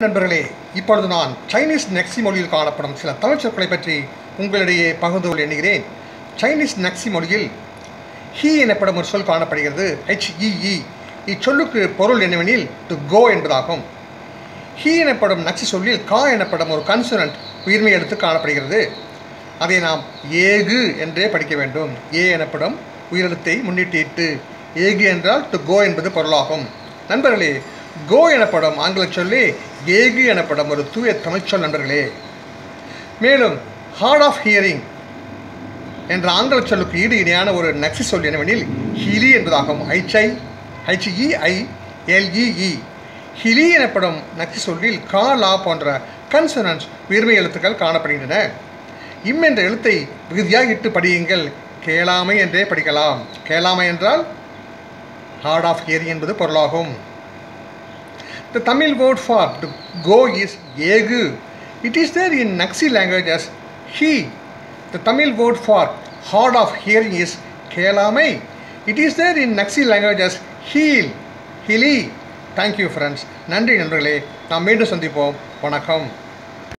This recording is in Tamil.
நண்பர்களே இப்பொழுது நான் சைனீஸ் நெக்ஸி மொழியில் காணப்படும் சில தமிழ் சொற்களை பற்றி உங்களிடையே பகிர்ந்து கொள்ள எண்ணுகிறேன் சைனீஸ் நெக்ஸி மொழியில் ஹி எனப்படும் ஒரு சொல் காணப்படுகிறது ஹெச்இஇ இச்சொல்லுக்கு பொருள் என்னவெனில் டு கோ என்பதாகும் ஹி எனப்படும் நச்சு சொல்லில் கா எனப்படும் ஒரு கன்சனன்ட் உயிர்மை எழுத்து காணப்படுகிறது அதை நாம் ஏகு என்றே படிக்க வேண்டும் ஏ எனப்படும் உயிரெழுத்தை முன்னிட்டு ஏகு என்றால் டு கோ என்பது பொருளாகும் நண்பர்களே கோ எனப்படும் ஆங்கில சொல்லி ஏகு எனப்படும் ஒரு தூய தமிழ்ச்சொல் நண்பர்களே மேலும் ஹார்ட் ஆஃப் ஹியரிங் என்ற ஆங்கில சொல்லுக்கு ஈடு இணையான ஒரு நக்சி சொல் என்னவெனில் ஹிலி என்பதாகும் ஹைச்ஐ ஹெச்இஐ எல்இஇ ஹிலி எனப்படும் நக்சி சொல்லில் கா லா போன்ற கன்சனன்ஸ் உயிர்மை எழுத்துக்கள் காணப்படுகின்றன இம் என்ற எழுத்தை விகுதியாக இட்டு படியுங்கள் கேளாமை என்றே படிக்கலாம் கேளாமை என்றால் ஹார்ட் ஆஃப் ஹியரிங் என்பது பொருளாகும் The Tamil word for to go is egu. It is there in Naxi language as he. The Tamil word for hard of hearing is kelamai. It is there in Naxi language as heel, hili. Thank you friends. நன்றி நண்பர்களே நாம் மீண்டும் சந்திப்போம் வணக்கம்